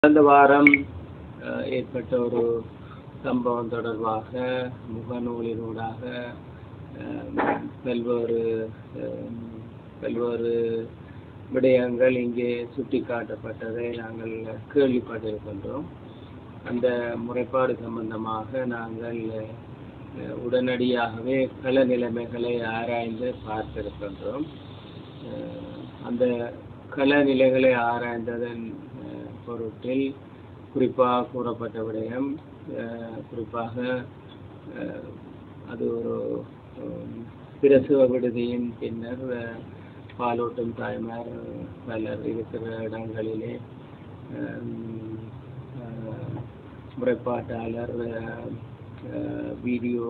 கடந்த வாரம் அஹ், ஏற்பட்ட ஒரு சம்பவம் தொடர்பாக முகநூலினூடாக அஹ், பல்வேறு அஹ், பல்வேறு விடயங்கள் இங்கே சுட்டிக்காட்டப்பட்டதை நாங்கள் கேள்விப்பட்டிருக்கின்றோம் அந்த முறைப்பாடு சம்பந்தமாக நாங்கள் அஹ், உடனடியாகவே கள நிலைமைகளை ஆராய்ந்து பார்த்திருக்கின்றோம் அஹ், அந்த கள நிலைகளை ஆராய்ந்ததன் அஹ், பொருட்டில் குறிப்பாக கூறப்பட்ட விடயம் அஹ், குறிப்பாக அஹ், அது ஒரு உம், பிரசவ விடுதியின் பின்னர் அஹ், பாலூட்டும் தாய்மார் பலர் இருக்கிற இடங்களிலே அஹ், அஹ், முறைப்பாட்டாளர் அஹ், அஹ், வீடியோ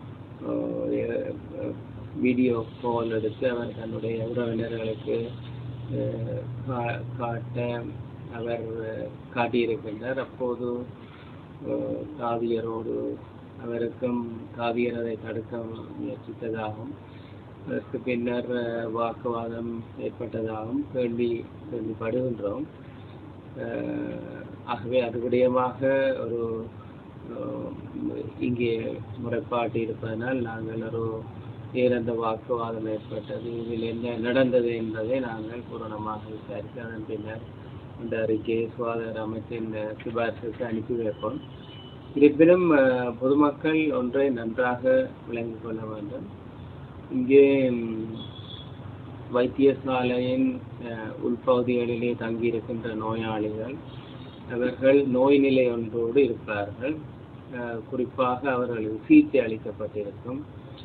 அஹ், அஹ், வீடியோ கால் எடுத்து அவர் தன்னுடைய உறவினர்களுக்கு அஹ், கா- காட்ட அவர் அஹ், காட்டியிருக்கின்றார் அப்போது அஹ், காவியரோடு அவருக்கும் காவியர் அதை தடுக்க முயற்சித்ததாகவும் அதற்கு பின்னர் அஹ், வாக்குவாதம் ஏற்பட்டதாகவும் கேள்வி கேள்விப்படுகின்றோம் அஹ், ஆகவே அது விடயமாக ஒரு அஹ், இங்கே முறைப்பாட்டு இருப்பதனால் நாங்கள் ஒரு ஏறந்த வாக்குவாதம் ஏற்பட்டது இதில் என்ன நடந்தது என்பதை நாங்கள் பூரணமாக விசாரித்து அதன் பின்னர் இந்த அறிக்கையை சுகாதார அமைச்சின் அஹ், சிபாரிசுக்கு அனுப்பி வைப்போம் இருப்பினும் அஹ், பொதுமக்கள் ஒன்றை நன்றாக விளங்கிக் கொள்ள வேண்டும் இங்கே ம், வைத்தியசாலையின் அஹ், உள்பகுதிகளிலே தங்கியிருக்கின்ற நோயாளிகள் அவர்கள் நோய் நிலை ஒன்றோடு இருப்பார்கள் அஹ், குறிப்பாக அவர்களுக்கு சிகிச்சை அளிக்கப்பட்டிருக்கும்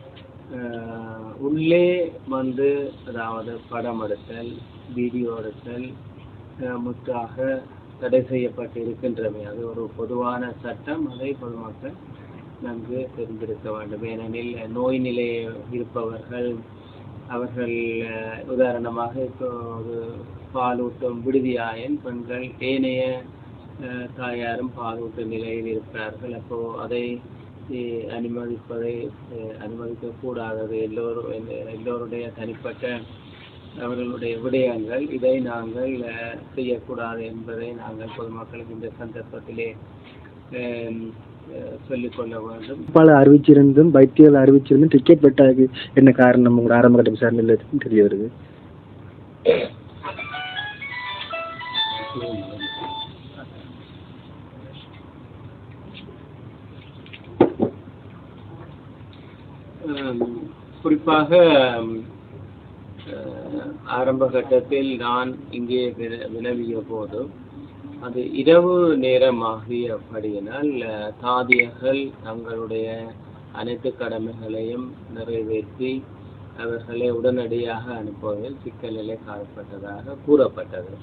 அஹ், உள்ளே வந்து அதாவது படம் எடுத்தல் வீடியோ எடுத்தல் அஹ், முற்றாக தடை செய்யப்பட்டு இருக்கின்றமை அது ஒரு பொதுவான சட்டம் அதை பொதுமக்கள் நன்கு தெரிந்திருக்க வேண்டும் ஏனெனில் நோய் நிலை இருப்பவர்கள் அவர்கள் அஹ், உதாரணமாக இப்போ ஒரு பாலூட்டும் விடுதியாயின் பெண்கள் ஏனைய அஹ், தாயாரும் பாலூட்டும் நிலையில் இருக்கிறார்கள் அப்போ அதை அஹ், அனுமதிப்பதை அஹ், அனுமதிக்கக்கூடாதது எல்லோரும் எல்ல- எல்லோருடைய தனிப்பட்ட அவர்களுடைய விடயங்கள் இதை நாங்கள் அஹ், செய்யக்கூடாது என்பதை நாங்கள் பொதுமக்களுக்கு இந்த சந்தர்ப்பத்திலே அஹ், அஹ், சொல்லிக்கொள்ள வேண்டும் பல அறிவிச்சிருந்தும் வைத்தியர்கள் அறிவிச்சிருந்தும் டிக்கெட் வெட்டாது என்ன காரணம் உங்களோட ஆரம்ப கட்ட விசாரணையில் தெரிய வருது ஹம், குறிப்பாக ஹம், அஹ், ஆரம்ப கட்டத்தில் நான் இங்கே வின- வினவிய போது அது இரவு நேரமாகியபடியினால் அஹ், தாதியர்கள் தங்களுடைய அனைத்து கடமைகளையும் நிறைவேற்றி அவர்களை உடனடியாக அனுப்புவதில் சிக்கல் நிலை காணப்பட்டதாக கூறப்பட்டது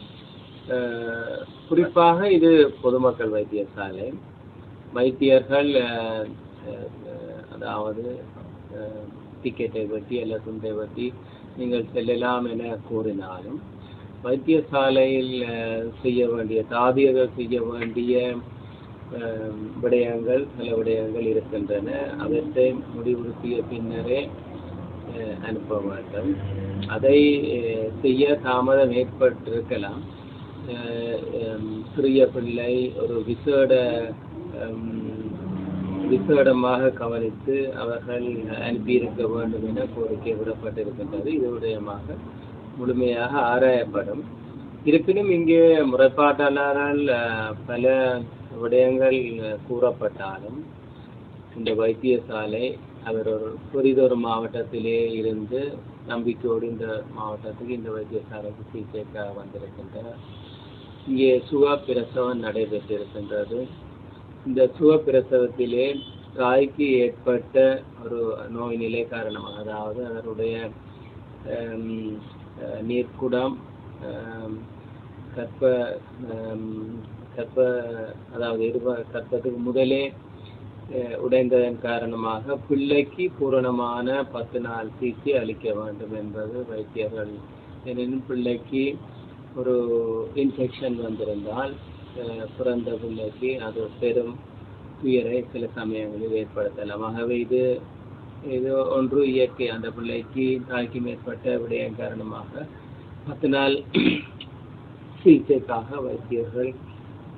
அஹ், குறிப்பாக இது பொதுமக்கள் வைத்தியசாலை வைத்தியர்கள் அஹ், அஹ், அதாவது அஹ், டிக்கெட்டை வெட்டி அல்லது துண்டை வெட்டி நீங்கள் செல்லலாம் என கூறினாலும் வைத்தியசாலையில் அஹ், செய்ய வேண்டிய தாதியர்கள் செய்ய வேண்டிய அஹ், விடயங்கள் சில விடயங்கள் இருக்கின்றன அவற்றை முடிவுறுத்திய பின்னரே அஹ், அனுப்ப வேண்டும் அதை அஹ், செய்ய தாமதம் ஏற்பட்டிருக்கலாம் அஹ், ஹம், சிறிய பிள்ளை ஒரு விசேட ஹம், விசேடமாக கவனித்து அவர்கள் அனுப்பியிருக்க வேண்டும் என கோரிக்கை விடப்பட்டிருக்கின்றது இது விடயமாக முழுமையாக ஆராயப்படும் இருப்பினும் இங்கே முறைப்பாட்டாளரால் அஹ், பல விடயங்கள் அஹ், கூறப்பட்டாலும் இந்த வைத்தியசாலை அவர் ஒரு புரிதொரு மாவட்டத்திலே இருந்து நம்பிக்கையோடு இந்த மாவட்டத்துக்கு இந்த வைத்தியசாலைக்கு சிகிச்சைக்காக வந்திருக்கின்றனர் இங்கே சுகா பிரசவம் நடைபெற்றிருக்கின்றது இந்த சுக பிரசவத்திலே தாய்க்கு ஏற்பட்ட ஒரு நோய் நிலை காரணமாக அதாவது அவருடைய ஹம், அஹ், நீர்க்குடம் ஹம், கற்ப ஹம், கற்ப அதாவது இருப கற்பத்துக்கு முதலே அஹ், உடைந்ததன் காரணமாக பிள்ளைக்கு பூரணமான பத்து நாள் சிகிச்சை அளிக்க வேண்டும் என்பது வைத்தியர்கள் எனினும் பிள்ளைக்கு ஒரு இன்ஃபெக்ஷன் வந்திருந்தால் அஹ், பிறந்த பிள்ளைக்கு அது பெரும் துயரை சில சமயங்களில் ஏற்படுத்தலாம் ஆகவே இது இது ஒன்று இயற்கை அந்த பிள்ளைக்கு தாய்க்கு மேற்பட்ட விடயம் காரணமாக பத்து நாள் சிகிச்சைக்காக வைத்தியர்கள்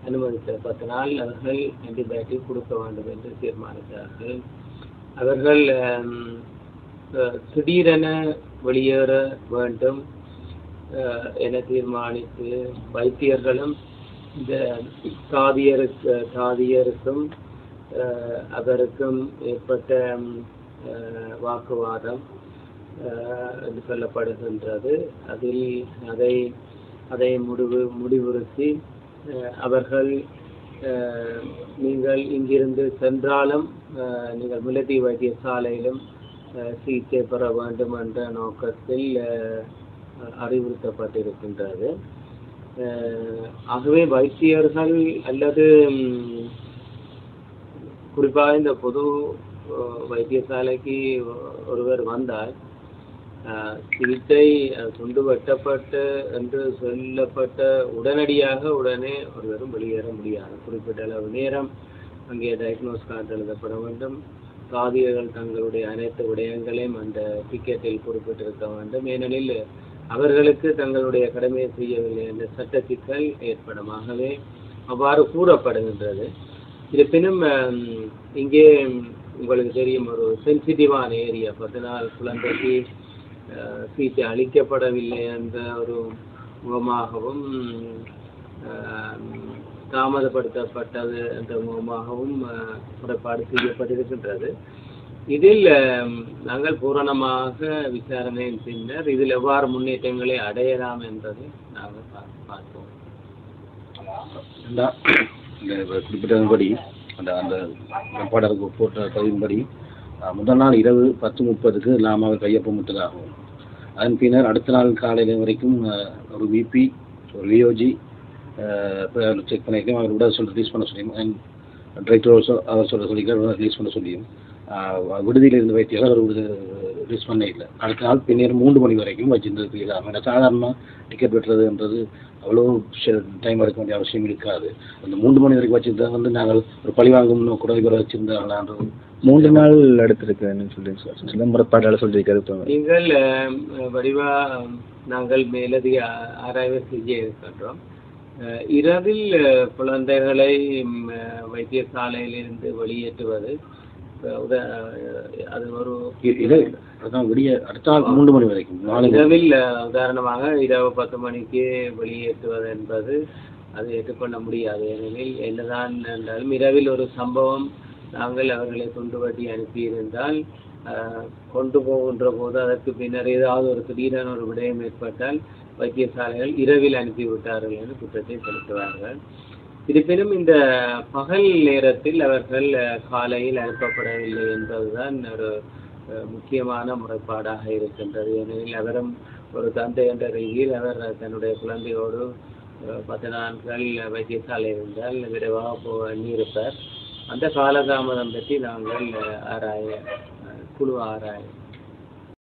அனுமதித்த பத்து நாள் அவர்கள் ஆன்டிபயோட்டிக் கொடுக்க வேண்டும் என்று தீர்மானித்தார்கள் அவர்கள் ஆம், அஹ், திடீரென வெளியேற வேண்டும் அஹ், என தீர்மானித்து வைத்தியர்களும் இந்த தாதியருக்கு தாதியருக்கும் அஹ், அவருக்கும் ஏற்பட்ட ம், அஹ், வாக்குவாதம் அஹ், என்று சொல்லப்படுகின்றது அதில் அதை அதை முடிவு முடிவுறுத்தி அஹ், அவர்கள் அஹ், நீங்கள் இங்கிருந்து சென்றாலும் அஹ், நீங்கள் முல்லைத்தீவு வைத்தியசாலையிலும் அஹ், சிகிச்சை பெற வேண்டும் என்ற நோக்கத்தில் அஹ், அறிவுறுத்தப்பட்டிருக்கின்றது அஹ், ஆகவே வைத்தியர்கள் அல்லது ம், குறிப்பாக இந்த பொது அஹ், வைத்தியசாலைக்கு ஒருவர் வந்தால் அஹ், சிகிச்சை அஹ், துண்டு வெட்டப்பட்டு என்று சொல்லப்பட்ட உடனடியாக உடனே ஒருவரும் வெளியேற முடியாது குறிப்பிட்ட அளவு நேரம் அங்கே டயக்னோஸ் கார்டு எழுதப்பட வேண்டும் சாதியர்கள் தங்களுடைய அனைத்து விடயங்களையும் அந்த டிக்கெட்டில் குறிப்பிட்டிருக்க வேண்டும் ஏனெனில் அவர்களுக்கு தங்களுடைய கடமையை செய்யவில்லை என்ற சட்ட சிக்கல் ஏற்படும் ஆகவே அவ்வாறு கூறப்படுகின்றது இருப்பினும் ஹம், இங்கே உங்களுக்கு தெரியும் ஒரு சென்சிட்டிவான ஏரியா பத்து நாள் குழந்தைக்கு அஹ், சீட்டு அளிக்கப்படவில்லை என்ற ஒரு முகமாகவும் அஹ், தாமதப்படுத்தப்பட்டது என்ற முகமாகவும் அஹ், முறைப்பாடு செய்யப்பட்டிருக்கின்றது இதில் அஹ், நாங்கள் பூரணமாக விசாரணையின் பின்னர் இதில் எவ்வாறு முன்னேற்றங்களை அடையலாம் என்பதை நாங்கள் பா- பார்ப்போம் இந்த இந்த குறிப்பிட்டதன்படி அந்த அந்த பாடலுக்கு போட்ட பதிவின்படி அஹ், முதல் நாள் இரவு பத்து முப்பதுக்கு லாமாவை கையொப்பமிட்டதாகும் அதன் பின்னர் அடுத்த நாள் காலையில் வரைக்கும் அஹ், ஒரு விபி ஒரு விஓஜி செக் பண்ணியிருக்கோம் அவர் உடல் சொல்ல ரிலீஸ் பண்ண சொல்லியும் டிரெக்டர் ஆல்சோ அவர் சொல்ல சொல்லியிருக்கார் ரிலீஸ் பண்ண சொல்லியும் அஹ், விடுதியில் இருந்து வைத்தியர்கள் அவர் விடுதி ரிலீஸ் பண்ண இல்லை அடுத்த நாள் பின்னர் மூன்று மணி வரைக்கும் வச்சிருந்தது இல்லாமல் சாதாரணமாக டிக்கெட் வெட்டுறதுன்றது அவ்வளோ டைம் எடுக்க வேண்டிய அவசியம் இருக்காது அந்த மூன்று மணி வரைக்கும் வச்சிருந்தா வந்து நாங்கள் ஒரு பழி வாங்கும் கூட இவரை வச்சிருந்தாங்களான்றது மூன்று நாள் எடுத்திருக்கேன்னு சொல்லி சில முறைப்பாட்டால் சொல்லியிருக்காரு இப்போ நீங்கள் அஹ், வடிவா நாங்கள் மேலதிக ஆ- ஆராய்வு செய்ய இருக்கின்றோம் அஹ், இரவில் அஹ், குழந்தைகளை ம், அஹ், வைத்தியசாலையிலிருந்து வெளியேற்றுவது அஹ், உத அஹ், அது ஒரு இ- இது அதான் விடிய அடுத்த நாள் மூன்று மணி வரைக்கும் நாலு இரவில் அஹ், உதாரணமாக இரவு பத்து மணிக்கு வெளியேற்றுவது என்பது அது ஏற்றுக்கொள்ள முடியாது ஏனெனில் என்னதான் என்றாலும் இரவில் ஒரு சம்பவம் நாங்கள் அவர்களை கொண்டு வட்டி அனுப்பியிருந்தால் அஹ், கொண்டு போகின்ற போது அதற்கு பின்னர் ஏதாவது ஒரு திடீரென ஒரு விடயம் ஏற்பட்டால் வைத்தியசாலைகள் இரவில் அனுப்பிவிட்டார்கள் என்று குற்றத்தை செலுத்துவார்கள் இருப்பினும் இந்த பகல் நேரத்தில் அவர்கள் அஹ், காலையில் அனுப்பப்படவில்லை என்பதுதான் ஒரு அஹ், முக்கியமான முறைப்பாடாக இருக்கின்றது ஏனெனில் அவரும் ஒரு தந்தை என்ற ரீதியில் அவர் தன்னுடைய குழந்தையோடு அஹ், பத்து நாட்கள் வைத்தியசாலை இருந்தால் விரைவாக போ எண்ணியிருப்பார் அந்த காலதாமதம் பற்றி நாங்கள் அஹ், ஆராய அஹ், குழு ஆராய